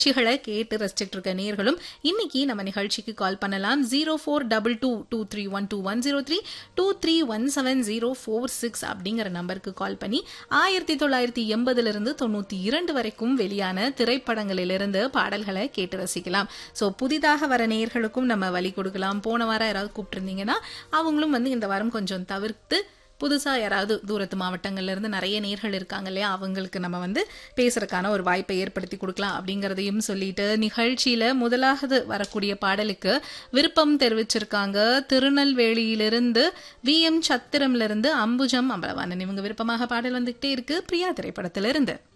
நிகழ்ச்சிகளை கேட்டு ரசிச்சுட்டு இருக்க நேர்களும் இன்னைக்கு நம்ம நிகழ்ச்சிக்கு கால் பண்ணலாம் zero four double two two three one two one zero three two three one seven zero four six அப்படிங்கிற நம்பருக்கு கால் பண்ணி ஆயிரத்தி தொள்ளாயிரத்தி எண்பதுல இருந்து தொண்ணூத்தி இரண்டு வரைக்கும் வெளியான திரைப்படங்களிலிருந்து பாடல்களை கேட்டு ரசிக்கலாம் ஸோ புதிதாக வர நேர்களுக்கும் நம்ம வழி கொடுக்கலாம் போன வாரம் யாராவது கூப்பிட்டுருந்தீங்கன்னா அவங்களும் வந்து இந்த வாரம் கொஞ்சம் தவிர்த்து புதுசா யாராவது தூரத்து மாவட்டங்கள்ல இருந்து நிறைய நேர்கள் இருக்காங்க இல்லையா அவங்களுக்கு நம்ம வந்து பேசுறதுக்கான ஒரு வாய்ப்பை ஏற்படுத்தி கொடுக்கலாம் அப்படிங்கறதையும் சொல்லிட்டு நிகழ்ச்சியில முதலாவது வரக்கூடிய பாடலுக்கு விருப்பம் தெரிவிச்சிருக்காங்க திருநெல்வேலியிலிருந்து வி எம் சத்திரம்ல இருந்து அம்புஜம் அம்பலவாணன் இவங்க விருப்பமாக பாடல் வந்துகிட்டே இருக்கு பிரியா திரைப்படத்திலிருந்து